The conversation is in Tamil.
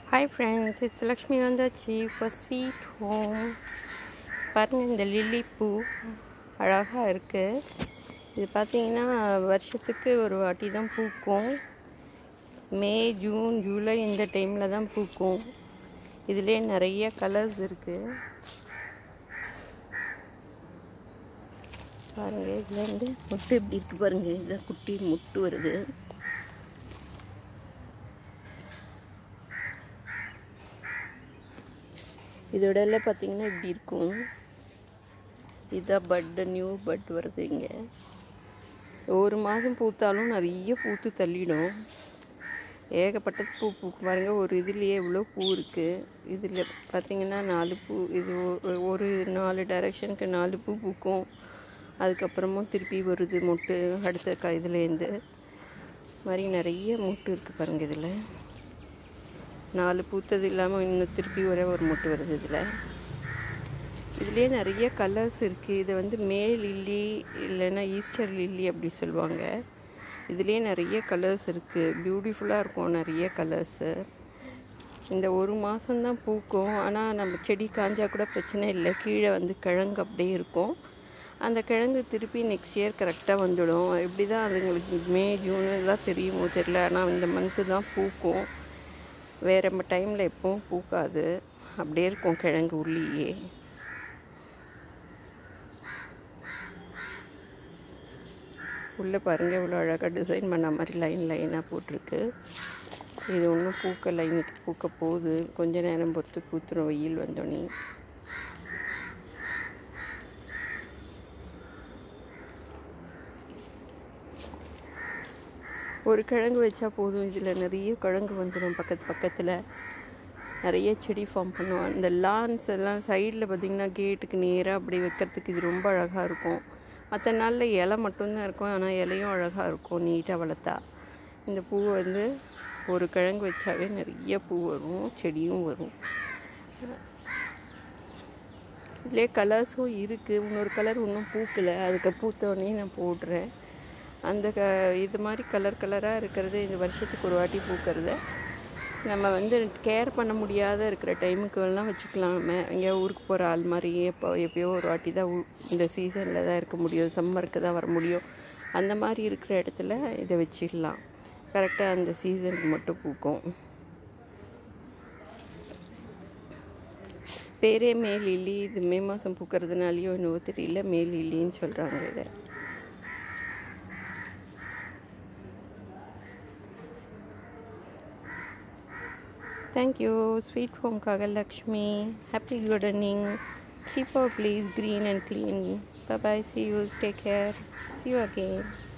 ஹாய் ஃப்ரெண்ட்ஸ் இட்ஸ் லக்ஷ்மி வந்தாச்சு ஃபார் ஸ்வீட் ஹோம் பாருங்கள் இந்த லில்லி பூ அழகாக இருக்குது இது பார்த்தீங்கன்னா வருஷத்துக்கு ஒரு வாட்டி தான் பூக்கும் மே ஜூன் ஜூலை இந்த டைமில் தான் பூக்கும் இதிலே நிறைய கலர்ஸ் இருக்குது பாருங்கள் இதுலேருந்து முட்டு இப்படி இருக்கு பாருங்கள் இதுதான் குட்டி முட்டு வருது இதோட எல்லாம் பார்த்தீங்கன்னா இப்படி இருக்கும் இதான் பட்டு நியூ பட் வருது இங்கே ஒரு மாதம் பூத்தாலும் நிறைய பூத்து தள்ளிடும் ஏகப்பட்டது பூ பூக்கும் பாருங்க ஒரு இதுலேயே இவ்வளோ பூ இருக்குது இதில் பார்த்தீங்கன்னா நாலு பூ இது ஒ- ஒரு நாலு டைரெக்ஷனுக்கு நாலு பூ பூக்கும் அதுக்கப்புறமும் திருப்பி வருது மொட்டு அடுத்த க இதுலேருந்து மாதிரி நிறைய மொட்டு இருக்குது பாருங்கள் இதில் நாலு பூத்தது இல்லாமல் இன்னும் திருப்பி ஒரே ஒரு மொட்டு வருது இதில் இதுலேயே நிறைய கலர்ஸ் இருக்குது இது வந்து மே லில்லி இல்லைன்னா ஈஸ்டர் லில்லி அப்படி சொல்லுவாங்க இதுலேயே நிறைய கலர்ஸ் இருக்குது பியூட்டிஃபுல்லாக இருக்கும் நிறைய கலர்ஸு இந்த ஒரு மாதம்தான் பூக்கும் ஆனால் நம்ம செடி காஞ்சா கூட பிரச்சனை இல்லை கீழே வந்து கிழங்கு அப்படியே இருக்கும் அந்த கிழங்கு திருப்பி நெக்ஸ்ட் இயர் கரெக்டாக வந்துடும் இப்படி தான் அதுங்களுக்கு மே ஜூன் தான் தெரியுமோ தெரியல ஆனால் இந்த மந்த்து தான் பூக்கும் வேறு டைமில் எப்பவும் பூக்காது அப்படியே இருக்கும் கிழங்கு உள்ளியே உள்ளே பாருங்கள் இவ்வளோ அழகாக டிசைன் பண்ண மாதிரி லைன் லைனாக போட்டிருக்கு இது ஒன்றும் பூக்கலை இன்னைக்கு பூக்க போகுது கொஞ்ச நேரம் பொறுத்து பூத்துரும் வெயில் வந்தோடனே ஒரு கிழங்கு வச்சா போதும் இதில் நிறைய கிழங்கு வந்துடும் பக்கத்து பக்கத்தில் நிறைய செடி ஃபார்ம் பண்ணுவோம் இந்த லான்ஸ் எல்லாம் சைடில் பார்த்திங்கன்னா கேட்டுக்கு நேராக அப்படி வைக்கிறதுக்கு இது ரொம்ப அழகாக இருக்கும் மற்ற நாளில் இலை மட்டும்தான் இருக்கும் ஆனால் இலையும் அழகாக இருக்கும் நீட்டாக வளர்த்தா இந்த பூ வந்து ஒரு கிழங்கு வச்சாவே நிறைய பூ வரும் செடியும் வரும் இதுலேயே கலர்ஸும் இருக்குது இன்னொரு கலர் இன்னும் பூக்கலை அதுக்கு பூத்தோடனே நான் போடுறேன் அந்த க இது மாதிரி கலர் கலராக இருக்கிறது இந்த வருஷத்துக்கு ஒரு வாட்டி பூக்கிறது நம்ம வந்து கேர் பண்ண முடியாத இருக்கிற டைமுக்கு எல்லாம் வச்சுக்கலாம் நம்ம எங்கேயோ ஊருக்கு போகிற ஆள் மாதிரி எப்போ எப்பயோ ஒரு வாட்டி தான் ஊ- இந்த சீசனில் தான் இருக்க முடியும் சம்மருக்கு தான் வர முடியும் அந்த மாதிரி இருக்கிற இடத்துல இதை வச்சிடலாம் கரெக்டாக அந்த சீசனுக்கு மட்டும் பூக்கும் பேரே மே லில்லி இது மே மாதம் பூக்கிறதுனாலையோ என்னவோ தெரியல மே லில்லின்னு சொல்கிறாங்க இதை தேங்க்யூ ஸ்வீட் ஹோம்காக Lakshmi happy gardening keep our please green and clean bye see you take care see you again